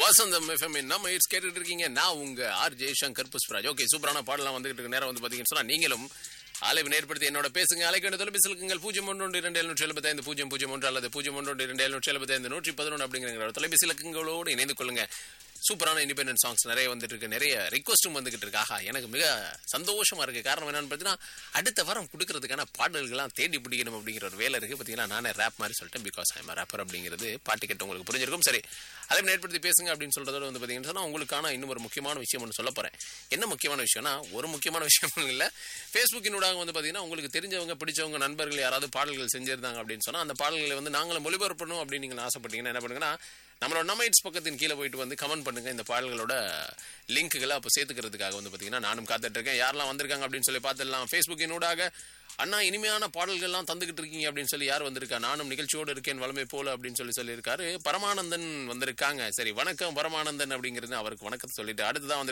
வசந்தம் FM நம்ம it's கேட்டுட்டு இருக்கீங்க நான் உங்க ஆர் ஜெய்சங்கர் புஷ்பராஜ் ஓகே சூப்பரான பாடலாம் வந்துகிட்டு இருக்கு நேரம் வந்து பாத்தீங்கன்னு சொன்னா நீங்களும் அலைவு ஏற்படுத்தி என்னோட பேசுங்க அலைக்கண்டு தொலைபேசிலுக்குங்கள் பூஜ்ஜியம் ஒன்று ஒன்று இரண்டு எழுநூற்றி எழுபத்தைந்து பூஜ்ஜியம் பூஜ்ஜியம் ஒன்று அல்லது பூஜ்ஜியம் ஒன்று ஒன்று இரண்டு எழுநூற்றி எழுபத்தைந்து நூற்றி பதினொன்று அப்படிங்கிற தொலைபேசி இலக்கங்களோடு இணைந்து கொள்ளுங்க சூப்பரான இண்டிபெண்டன்ட் சாங்ஸ் நிறைய வந்துட்டு இருக்கு நிறைய ரிக்வஸ்ட்டும் வந்துகிட்டு இருக்கு ஆஹா எனக்கு மிக சந்தோஷமா இருக்கு காரணம் என்னன்னு பார்த்தீங்கன்னா அடுத்த வாரம் கொடுக்கறதுக்கான பாடல்கள்லாம் தேடி பிடிக்கணும் அப்படிங்கிற ஒரு வேலை இருக்கு பார்த்தீங்கன்னா நானே ரேப் மாதிரி சொல்லிட்டேன் பிகாஸ் ஐம் ரேப்பர் அப்படிங்கிறது பாட்டு கேட்டு உங்களுக்கு புரிஞ்சிருக்கும் சரி அதை ஏற்படுத்தி பேசுங்க அப்படின்னு சொல்றதோட வந்து பார்த்தீங்கன்னா சொன்னா உங்களுக்கான இன்னும் ஒரு முக்கியமான விஷயம் ஒன்று சொல்ல போறேன் என்ன முக்கியமான விஷயம்னா ஒரு முக்கியமான விஷயம் இல்லை ஃபேஸ்புக்கினூடாக வந்து பார்த்தீங்கன்னா உங்களுக்கு தெரிஞ்சவங்க பிடிச்சவங்க நண்பர்கள் யாராவது பாடல்கள் செஞ்சிருந்தாங்க அப்படின்னு சொன்னா அந்த பாடல்களை வந்து நாங்களும் ஒளிபரப்பணும் அப்படின்னு நீங்கள் ஆசைப்பட்டீங்கன்னா என்ன பண்ணுங்கன்னா நம்மளோட நம்மைட்ஸ் பக்கத்தின் கீழே போயிட்டு வந்து கமெண்ட் பண்ணுங்க இந்த பாடல்களோட லிங்க்குகளை அப்போ சேர்த்துக்கிறதுக்காக வந்து பார்த்தீங்கன்னா நானும் காத்துட்டு இருக்கேன் யாரெல்லாம் வந்திருக்காங்க அப்படின்னு சொல்லி பார்த்துடலாம் ஃபேஸ்புக்கின் ஊடாக அண்ணா இனிமையான பாடல்கள்லாம் தந்துகிட்டு இருக்கீங்க அப்படின்னு சொல்லி யார் வந்திருக்கா நானும் நிகழ்ச்சியோடு இருக்கேன் வளமை போல அப்படின்னு சொல்லி சொல்லியிருக்காரு பரமானந்தன் வந்திருக்காங்க சரி வணக்கம் பரமானந்தன் அப்படிங்கிறது அவருக்கு வணக்கத்தை சொல்லிட்டு அடுத்ததான் வந்து